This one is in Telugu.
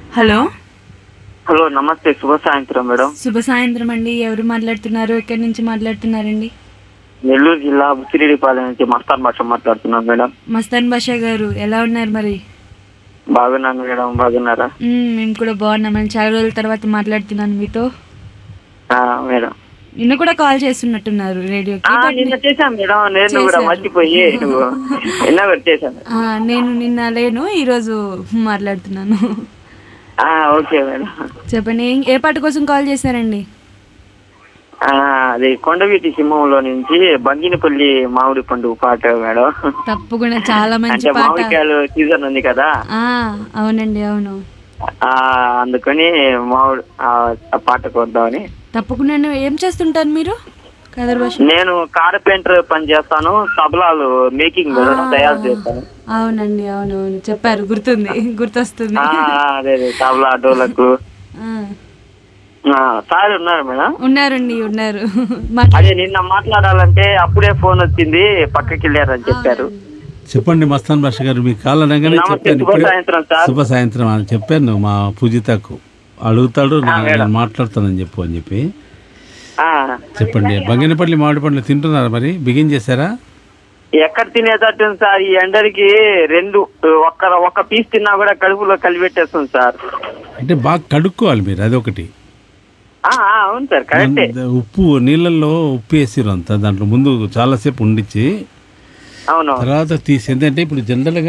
హలో హలో నమస్తే శుభ సాయంత్రం మేడం శుభ సాయంత్రం అండి ఎవరు మాట్లాడుతున్నారు ఎక్కడి నుంచి మాట్లాడుతున్నారండి నెల్లూరు జిల్లా బుచ్చిరెడ్డిపాలెం నుంచి మస్తాన్ భాష మాట్లాడుతున్నాను మేడం మస్తాన్ బాషా గారు ఎలా ఉన్నారు మరి బాగున్నాను మేడం బాగున్నారా మ్మ్, మేము కూడా బాగున్నామండి చాలా రోజుల తర్వాత మాట్లాడుతున్నాను మీతో ఆ, మేడం నిన్న కూడా కాల్ చేస్తున్నట్టున్నారు రేడియోకి ఆ, బట్ నిన్న చేశాను మేడం నేను కూడా చేశారు. మర్చిపోయి నువ్వు నిన్న కూడా చేశాను ఆ, నేను నిన్న లేను ఈరోజు మాట్లాడుతున్నాను ఆ, ఓకే మేడం చెప్పండి ఏం- ఏ పాట కోసం కాల్ చేశారండి ఆ, అది కొండవీటి సింహంలో నుంచి బంగినపల్లి మామిడి పండు పాట మేడం తప్పకుండా చాలా మంచి అంటే పాట మామిడికాయలు సీజన్ ఉంది కదా ఆ, అవునండి అవును ఆ అందుకని మామిడి ఆ ఆ పాట కొద్దామని తప్పకుండా నువ్వు ఏం చేస్తుంటారు మీరు కదర్ భాష నేను కార్పెంటర్ పని చేస్తాను తబలాలు మేకింగ్ తయారు చేస్తాను అవునండి అవునవును చెప్పారు గుర్తుంది గుర్తొస్తుంది ఆ, అదే అదే తబలా డోలకు ఆ, ఆ, సార్ ఉన్నారు మేడం ఉన్నారండి ఉన్నారు మాట్లా- అదే నిన్న మాట్లాడాలంటే అప్పుడే ఫోన్ వచ్చింది పక్కకి వెళ్ళారని చెప్పారు చెప్పండి మస్తాన్ భాష గారు మీ కాల్ అనగానే నమస్తే చెప్పాను శుభ ఇప్పుడే సాయంత్రం సార్ శుభ సాయంత్రం అని చెప్పాను మా పూజితకు అడుగుతాడు నా- మేడం. నేను మాట్లాడతానని చెప్పు అని చెప్పి ఆ, చెప్పండి బంగినపల్లి మామిడి పండ్లు తింటున్నారా మరి బిగిన్ చేశారా ఎక్కడ తినేటట్టు ఉంది సార్ ఈ ఎండరికి రెండు ఒక్క ఒక్క పీస్ తిన్నా కూడా కడుపులో కలిపెట్టేస్తుంది సార్ అంటే బాగా కడుక్కోవాలి మీరు అదొకటి ఆ, ఆ, అవును సార్ కరెక్టే ఉప్పు నీళ్ళల్లో ఉప్పు వేసిరు అంతా దాంట్లో ముందు చాలాసేపు ఉండిచ్చి అవును తర్వాత తీసి ఎందుకంటే ఇప్పుడు జనరల్గా